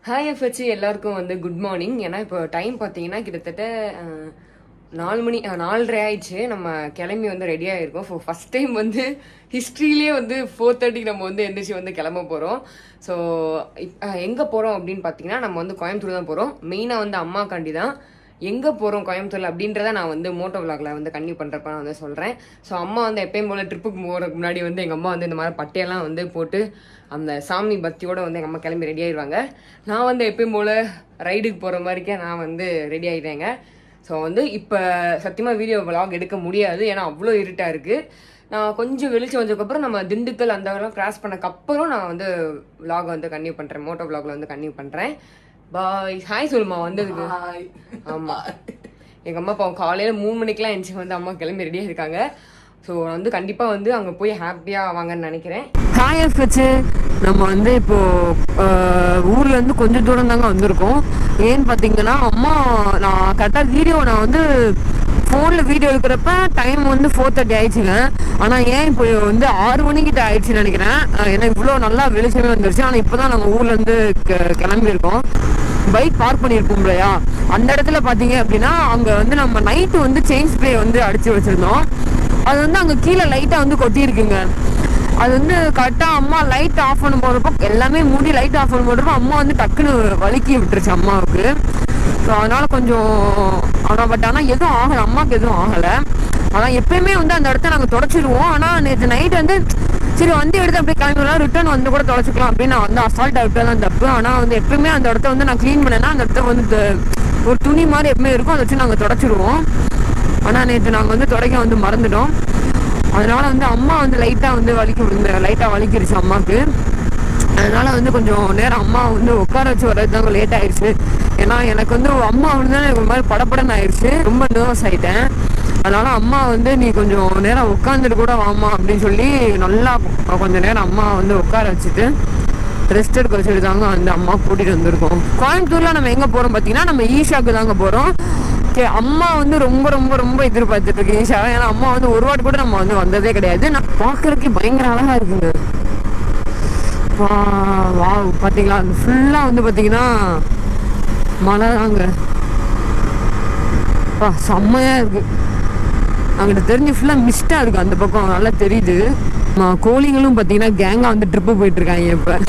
Hi FH எல்லாருக்கும் வந்து good morning ஏன்னா இப்போ டைம் பார்த்தீங்கன்னா கிட்டத்தட்ட அஹ், நாலு மணி அஹ், நாலரை ஆயிடுச்சு நம்ம கிளம்பி வந்து ரெடி ஆயிருக்கோம் ஸோ ஃபர்ஸ்ட் டைம் வந்து ஹிஸ்ட்ரியிலே வந்து ஃபோர் தேர்ட்டிக்கு நம்ம வந்து எந்திரிச்சு வந்து கிளம்ப போகிறோம் ஸோ எங்கே போகிறோம் அப்படின்னு பார்த்தீங்கன்னா நம்ம வந்து கோயம்புத்தூர் தான் போகிறோம் மெயினாக வந்து அம்மாக்காண்டி தான் எங்கே போகிறோம் கோயம்புத்தூர்ல அப்படின்றத நான் வந்து மோட்டோ விளாக்ல வந்து கன்டினியூ பண்ணுறப்ப நான் வந்து சொல்கிறேன் ஸோ அம்மா வந்து எப்பயும் போல் ட்ரிப்புக்கு போகிறதுக்கு முன்னாடி வந்து எங்கள் அம்மா வந்து இந்த மாதிரி பட்டையெல்லாம் வந்து போட்டு அந்த சாமி பக்தியோட வந்து எங்கள் அம்மா கிளம்பி ரெடி ஆயிடுவாங்க நான் வந்து எப்பயும் போல் ரைடுக்கு போகிற மாதிரிக்கே நான் வந்து ரெடி ஆகிட்டேங்க ஸோ வந்து இப்போ சத்தியமாக வீடியோ vlog எடுக்க முடியாது ஏன்னா அவ்வளோ இருட்டாக இருக்குது நான் கொஞ்சம் வெளிச்சம் வந்ததுக்கப்புறம் நம்ம திண்டுக்கல் அந்த இதெல்லாம் கிராஸ் பண்ணக்கப்புறம் நான் வந்து vlog வந்து கன்டினியூ பண்ணுறேன் மோட்டோ vlogல வந்து கன்டினியூ பண்ணுறேன் பாய் ஹாய் சொல்லுமா வந்ததுக்கு ஆமா எங்க அம்மா பாவம் காலையில மூணு மணிக்கெல்லாம் எந்திரிச்சு வந்து அம்மா கிளம்பி ரெடியா இருக்காங்க ஸோ வந்து கண்டிப்பா வந்து அங்க போய் ஹாப்பியா ஆவாங்கன்னு நினைக்கிறேன் ஹாய் எஃப்ஹெச் நம்ம வந்து இப்போ அஹ், ஊர்ல இருந்து கொஞ்சம் தூரம் தாங்க வந்திருக்கோம் ஏன்னு பாத்தீங்கன்னா அம்மா நான் கரெக்டா வீடியோ நான் வந்து ஃபோன்ல வீடியோ எடுக்கிறப்ப டைம் வந்து ஃபோர் தேர்ட்டி ஆயிடுச்சுங்க ஆனா ஏன் இப்போ வந்து ஆறு மணிக்கிட்ட ஆயிடுச்சுன்னு நினைக்கிறேன் அஹ், ஏன்னா இவ்வளோ நல்லா வெளிச்சமே வந்துருச்சு ஆனா இப்போதான் நாங்க ஊர்ல இருந்து கி- கிளம்பியிருக்கோம் பைக் பார்க் பண்ணியிருப்போம் இல்லையா அந்த இடத்துல பாத்தீங்க அப்படின்னா அங்க வந்து நம்ம நைட்டு வந்து செயின் ஸ்ப்ரே வந்து அடிச்சு வச்சிருந்தோம் அது வந்து அங்க கீழே லைட்டா வந்து கொட்டியிருக்குங்க அது வந்து கரெக்டா அம்மா லைட் ஆஃப் பண்ண போறப்போ எல்லாமே மூடி லைட் ஆஃப் பண்ண போறப்போ அம்மா வந்து டக்குன்னு வலிக்கி விட்டுருச்சு அம்மாவுக்கு ஸோ அதனால கொஞ்சம் ஆனா பட் ஆனா எதுவும் ஆகல அம்மாவுக்கு எதுவும் ஆகல ஆனா எப்பயுமே வந்து அந்த இடத்த நாங்க தொடச்சிருவோம் ஆனா நேற்று நைட் வந்து சரி வண்டி எடுத்து அப்படியே கிளம்பிடலாம் ரிட்டர்ன் வந்து கூட தொலைச்சிக்கலாம் அப்படின்னு நான் வந்து அசால்ட் விட்டதான் தப்பு ஆனா வந்து எப்பயுமே அந்த இடத்த வந்து நான் க்ளீன் பண்ணேன்னா அந்த இடத்த வந்து த- ஒரு துணி மாதிரி எப்பவுமே இருக்கும் அதை வச்சு நாங்க தொடச்சிருவோம் ஆனா நேற்று நாங்க வந்து துடைக்க வந்து மறந்துட்டோம் அதனால வந்து அம்மா வந்து லைட்டா வந்து வலிக்கு விழுந்த லைட்டா வலிக்கிருச்சு அம்மாக்கு அதனால வந்து கொஞ்சம் நேரம் அம்மா வந்து உட்கார வச்சு வர்றதுதாங்க லேட் ஆயிடுச்சு ஏன்னா எனக்கு வந்து அம்மா வந்து எனக்கு ஒரு மாதிரி படப்படன்னு ஆயிடுச்சு ரொம்ப நர்வஸ் ஆயிட்டேன் அதனால அம்மா வந்து நீ கொஞ்சம் நேரம் உட்காந்துட்டு கூட வாமா அப்படின்னு சொல்லி நல்லா கொஞ்சம் நேரம் அம்மா வந்து உட்கார வச்சுட்டு ரெஸ்ட் எடுக்க வச்சுட்டு தாங்க வந்து அம்மா கூட்டிட்டு வந்திருக்கோம் கோயம்புத்தூர்ல நம்ம எங்க போறோம் பாத்தீங்கன்னா நம்ம ஈஷாக்கு தாங்க போறோம் Okay, அம்மா வந்து ரொம்ப ரொம்ப ரொம்ப எதிர்பார்த்துட்டு இருக்கு ஈஷா ஏன்னா அம்மா வந்து ஒரு வாட்டி கூட நம்ம வந்து வந்ததே கிடையாது நான் பாக்குறதுக்கு பயங்கர அழகா இருக்குங்க வா வாவ் பாத்தீங்களா அந்த ஃபுல்லா வந்து பாத்தீங்கன்னா மழை தாங்க வா செம்மையா இருக்கு அங்கிட்ட தெரிஞ்சு ஃபுல்லா மிஸ்டா இருக்கு அந்த பக்கம் நல்லா தெரியுது ஆமா, கோழிங்களும் பாத்தீங்கன்னா கேங்கா வந்து ட்ரிப்பு போயிட்டு இருக்காங்க இப்ப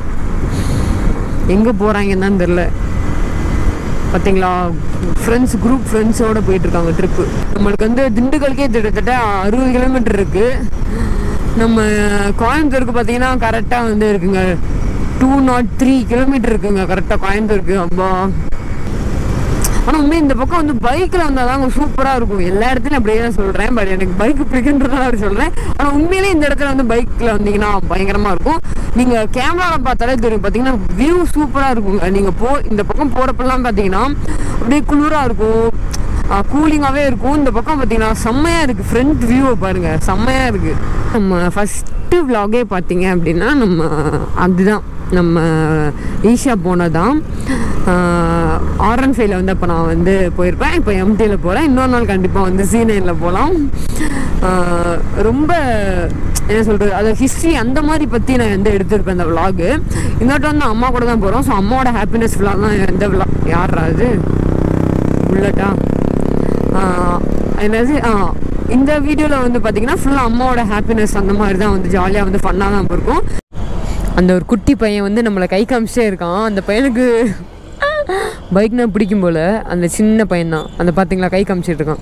எங்க போறாங்கன்னு தான் தெரியல பாத்தீங்களா ஃப்ரெண்ட்ஸ் குரூப் ஃப்ரெண்ட்ஸோட போயிட்டு இருக்காங்க ட்ரிப்பு நம்மளுக்கு வந்து திண்டுக்கலுக்கே கிட்டத்தட்ட அறுபது கிலோமீட்டர் இருக்கு நம்ம கோயம்புத்தூருக்கு பார்த்தீங்கன்னா கரெக்டாக வந்து இருக்குங்க டூ நாட் த்ரீ கிலோமீட்டர் இருக்குங்க கரெக்டாக கோயம்புத்தூருக்கு அப்பா ஆனால் உண்மை இந்த பக்கம் வந்து பைக்கில் வந்தால் தாங்க சூப்பராக இருக்கும் எல்லா இடத்துலையும் அப்படியே தான் சொல்கிறேன் பட் எனக்கு பைக் பிடிக்குன்றதால அப்படி சொல்கிறேன் ஆனால் உண்மையிலேயே இந்த இடத்துல வந்து பைக்கில் வந்தீங்கன்னா பயங்கரமாக இருக்கும் நீங்கள் கேமராவில் பார்த்தாலே தெரியும் பார்த்தீங்கன்னா வியூ சூப்பராக இருக்குங்க நீங்கள் போ இந்த பக்கம் போகிறப்பெல்லாம் பார்த்தீங்கன்னா அப்படியே குளிராக இருக்கும் கூலிங்காகவே இருக்கும் இந்த பக்கம் பார்த்தீங்கன்னா செம்மையாக இருக்குது ஃப்ரண்ட் வியூவை பாருங்கள் செம்மையாக இருக்குது நம்ம ஃபஸ்ட்டு vlog-ஏ பார்த்தீங்க அப்படின்னா நம்ம அதுதான் நம்ம ஈஷா போனதான் ஆர்என் ஃபைவ்ல வந்து அப்போ நான் வந்து போயிருப்பேன் இப்போ எம்டியில் போகிறேன் இன்னொரு நாள் கண்டிப்பாக வந்து சி நைனில் போகலாம் ரொம்ப என்ன சொல்கிறது அது ஹிஸ்ட்ரி அந்த மாதிரி பற்றி நான் வந்து எடுத்திருப்பேன் இந்த vlog இன்னொரு வந்து அம்மா கூட தான் போகிறோம் ஸோ அம்மாவோட ஹாப்பினஸ் ஃபுல்லாக தான் எந்த vlog யாரா அது புல்லட்டா ஆஹ் என்னது ஆ இந்த வீடியோவில் வந்து பார்த்தீங்கன்னா ஃபுல்லாக அம்மாவோட ஹாப்பினஸ் அந்த மாதிரி தான் வந்து ஜாலியாக வந்து ஃபன்னாக தான் இருக்கும் அந்த ஒரு குட்டி பையன் வந்து நம்மளை கை காமிச்சிட்டே இருக்கான் அந்த பையனுக்கு பைக்னா பிடிக்கும் போல அந்த சின்ன பையன் தான் அந்த பார்த்தீங்களா கை காமிச்சிட்டு இருக்கான்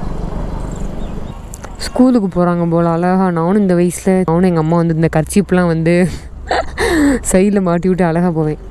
ஸ்கூலுக்கு போகிறாங்க போல் அழகா நானும் இந்த வயசில் நானும் எங்கள் அம்மா வந்து இந்த கர்ச்சீப்லாம் வந்து சைடில் மாட்டி விட்டு அழகாக போவேன்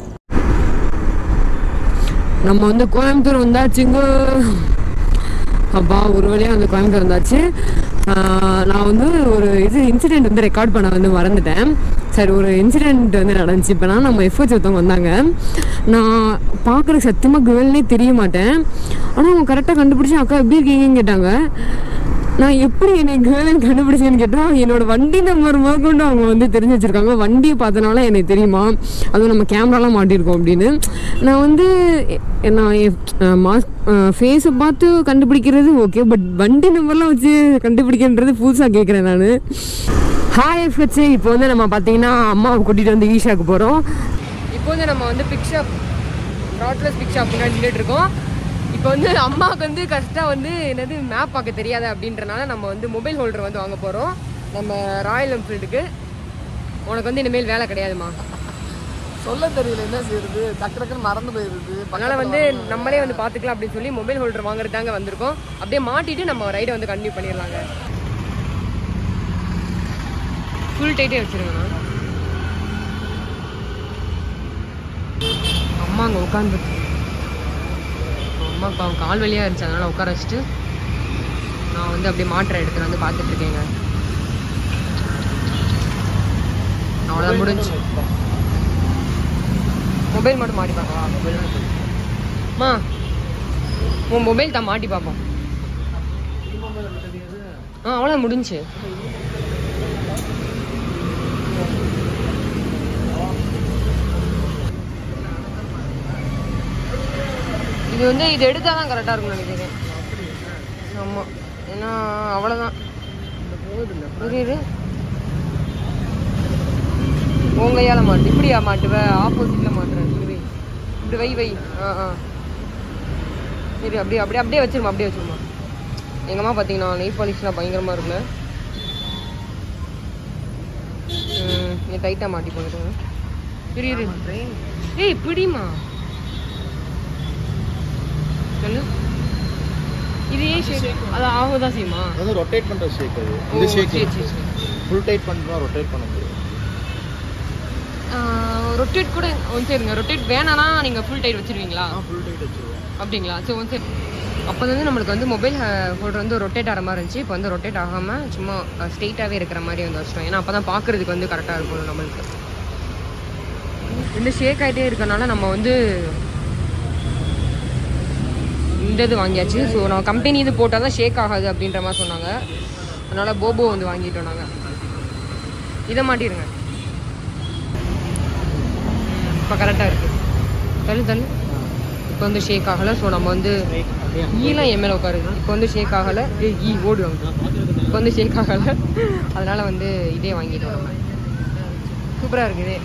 நம்ம வந்து கோயம்புத்தூர் வந்தாச்சுங்க அப்பா ஒரு வழியாக வந்து கோயம்புத்தூர் வந்தாச்சு ஆஹ் நான் வந்து ஒரு இது இன்சிடெண்ட் வந்து ரெக்கார்ட் பண்ண வந்து மறந்துட்டேன் சரி ஒரு இன்சிடெண்ட் வந்து நடந்துச்சு இப்போ நான் நம்ம எஃப்ஓச் ஒருத்தவங்க வந்தாங்க நான் பார்க்குறதுக்கு சத்தியமாக கேர்ள்னே தெரிய மாட்டேன் ஆனால் அவங்க கரெக்டாக கண்டுபிடிச்சி அக்கா எப்படி இருக்கீங்கன்னு கேட்டாங்க நான் எப்படி என்னை கேர்ள்னு கண்டுபிடிச்சேன்னு கேட்டால் என்னோட வண்டி நம்பர் முதற்கொண்டு அவங்க வந்து தெரிஞ்சு வச்சிருக்காங்க வண்டியை பார்த்தனால எனக்கு தெரியுமா அதுவும் நம்ம கேமராலாம் மாட்டியிருக்கோம் அப்படின்னு நான் வந்து எ- நான் மாஸ்க் ஃபேஸை பார்த்து கண்டுபிடிக்கிறது ஓகே பட் வண்டி நம்பர்லாம் வச்சு கண்டுபிடிக்கின்றது புதுசாக கேட்குறேன் நான் ஹாய் எஃப்ஹெச் இப்போ வந்து நம்ம பார்த்தீங்கன்னா அம்மாவை கூட்டிகிட்டு வந்து ஈஷாக்கு போகிறோம் இப்போ இப்போ வந்து நம்ம வந்து பிக் ஷாப் ராட்லஸ் பிக் ஷாப் முன்னாடி நின்றுட்டு இருக்கோம் இப்போ வந்து அம்மாவுக்கு வந்து கரெக்டாக வந்து என்னது மேப் பார்க்க தெரியாது அப்படின்றனால நம்ம வந்து மொபைல் ஹோல்டர் வந்து வாங்க போகிறோம் நம்ம ராயல் என்ஃபீல்டுக்கு உனக்கு வந்து இனிமேல் வேலை கிடையாதுமா சொல்ல தெரியல என்ன செய்யறது டக்கு டக்குன்னு மறந்து போயிருது அதனால வந்து நம்மளே வந்து பார்த்துக்கலாம் அப்படின்னு சொல்லி மொபைல் ஹோல்டர் வாங்குறதாங்க வந்திருக்கோம் அப்படியே மாட்டிட்டு நம்ம ரைடை வந்து கண்டினியூ பண்ணிடலாங்க ஃபுல் டைட்டே வச்சிருங்கண்ணா அம்மா அங்கே உட்காந்து அம்மா பாவம் கால் வலியாக இருந்துச்சு அதனால உட்கார வச்சுட்டு நான் வந்து அப்படியே மாற்ற எடுத்துட்டு வந்து பார்த்துட்டு இருக்கேங்க அவ்வளோதான் முடிஞ்சு மொபைல் மட்டும் மாட்டி பார்க்கலாம் மொபைல் மா உன் மொபைல் தான் மாட்டி பார்ப்போம் ஆ அவ்வளோ முடிஞ்சு இது வந்து இது எடுத்தால் தான் கரெக்டாக இருக்கும்னு நினைக்கிறேன் ஆமாம் ஏன்னா அவ்வளோதான் இரு இரு உன் கையால மாட்டு இப்படியா மாட்டுவ ஆப்போசிட்ல மாட்டுறேன் இப்படி வை இப்படி வை வை ஆ ஆ சரி அப்படியே அப்படியே அப்படியே வச்சிருமா அப்படியே வச்சிருமா எங்க அம்மா பார்த்தீங்கன்னா நெய் பாலிஷ்லாம் பயங்கரமா இருக்குல்ல ம் நீ டைட்டாக மாட்டி போயிடுங்க இரு இரு ஏய் பிடிமா சொல்லு இது ஏன் ஷேக் அது ஆக தான் செய்யுமா அது வந்து ரொட்டேட் பண்ற ஷேக் அது ஓ, இந்த ஷேக் சரி சரி சரி ஃபுல் டைட் பண்ணா ரொட்டேட் பண்ண முடியும் ரொட்டேட் கூட ஒன் சரிங்க ரொட்டேட் வேணானா நீங்கள் ஃபுல் டைட் வச்சிருவீங்களா ஆ ஃபுல் டைட் வச்சிருவோம் அப்படிங்களா சரி ஒன் சரி அப்போ வந்து நம்மளுக்கு வந்து மொபைல் ஹோல்டர் வந்து ரொட்டேட் ஆகிற மாதிரி இருந்துச்சு இப்போ வந்து ரொட்டேட் ஆகாமல் சும்மா ஸ்ட்ரெயிட்டாகவே இருக்கிற மாதிரி வந்து வச்சிட்டோம் ஏன்னா அப்போ தான் பார்க்குறதுக்கு வந்து கரெக்டாக இருக்கும் நம்மளுக்கு இந்த ஷேக் ஆகிட்டே இருக்கனால நம்ம வந்து இந்த இது வாங்கியாச்சு ஸோ நான் கம்பெனி இது போட்டால் தான் ஷேக் ஆகாது அப்படின்ற மாதிரி சொன்னாங்க அதனால் போபோ வந்து வாங்கிட்டோம் நாங்கள் இதை மாட்டிடுங்க இப்போ கரெக்டாக இருக்குது தள்ளு தள்ளு இப்போ வந்து ஷேக் ஆகலை ஸோ நம்ம வந்து ஈலாம் என் மேலே உட்காருது இப்போ வந்து ஷேக் ஆகலை ஏய் ஈ ஓடு அங்க இப்போ வந்து ஷேக் ஆகலை அதனால வந்து இதே வாங்கிட்டோம் நம்ம சூப்பராக இருக்குது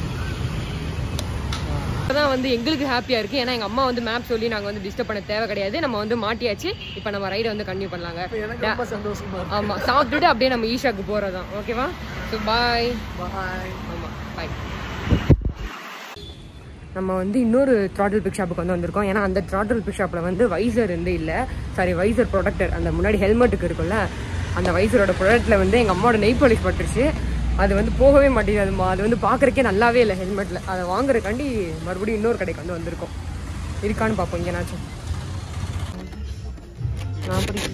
தான் வந்து எங்களுக்கு ஹாப்பியாக இருக்குது ஏன்னா எங்கள் அம்மா வந்து மேப் சொல்லி நாங்கள் வந்து டிஸ்டர்ப் பண்ண தேவை கிடையாது நம்ம வந்து மாட்டியாச்சு இப்போ நம்ம ரைடை வந்து கண்டினியூ பண்ணலாங்க எனக்கு ரொம்ப சந்தோஷமா இருக்கு ஆமாம் சாப்பிட்டுட்டு அப்படியே நம்ம ஈஷாக்கு போகிறதான் ஓகேவா ஸோ பாய் பாய் ஆமாம் பாய் நம்ம வந்து இன்னொரு த்ராட்டில் பிக் ஷாப்புக்கு வந்து வந்திருக்கோம் ஏன்னா அந்த த்ராட்டில் பிக் ஷாப்பில் வந்து வைசர் வந்து இல்லை சாரி வைசர் ப்ரொடக்டர் அந்த முன்னாடி ஹெல்மெட்டுக்கு இருக்கும்ல அந்த வைசரோட ப்ரொடக்ட்டில் வந்து எங்கள் அம்மாவோட நெய் பாலிஷ் பட்டுருச்சு அது வந்து போகவே மாட்டேங்குது அதுமா அது வந்து பார்க்குறக்கே நல்லாவே இல்லை ஹெல்மெட்டில் அதை வாங்குறதுக்காண்டி மறுபடியும் இன்னொரு கடைக்கு வந்து வந்திருக்கோம் இருக்கான்னு பார்ப்போம் இங்கேனாச்சும் நான் பிடிக்கும்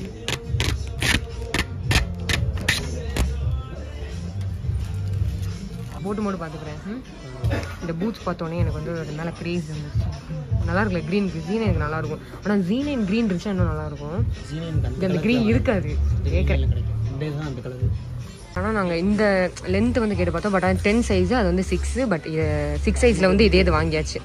போட்டு மட்டும் பார்த்துக்கிறேன் ம்? இந்த பூட்ஸ் பார்த்தோன்னே எனக்கு வந்து அது மேலே க்ரேஸ் இருந்துச்சு நல்லா இருக்குல்ல க்ரீன் ஜீன் எனக்கு நல்லா இருக்கும் ஆனால் ஜீன் அண்ட் க்ரீன் இருந்துச்சா இன்னும் நல்லா இருக்கும் இங்க அந்த க்ரீன் இருக்காது கேட்குறேன் ஆனால் நாங்கள் இந்த லென்த் வந்து கேட்டு பார்த்தோம் பட் அது டென் சைஸ் அது வந்து சிக்ஸு பட் சிக்ஸ் சைஸில் வந்து இதே இது வாங்கியாச்சு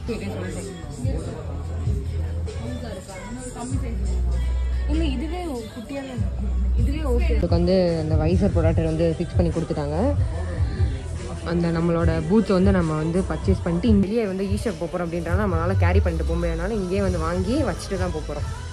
இல்லை இதுவே குட்டியான இதுவே ஓகே இதுக்கு வந்து அந்த வைசர் ப்ரொடக்டர் வந்து ஃபிக்ஸ் பண்ணி கொடுத்துட்டாங்க அந்த நம்மளோட பூத்தை வந்து நம்ம வந்து பர்ச்சேஸ் பண்ணிட்டு இங்கேயே வந்து ஈஷா போகிறோம் அப்படின்றனால நம்மளால கேரி பண்ணிட்டு போக முடியாதனால இங்கேயே வந்து வாங்கி வச்சுட்டு தான் போக போகிறோம்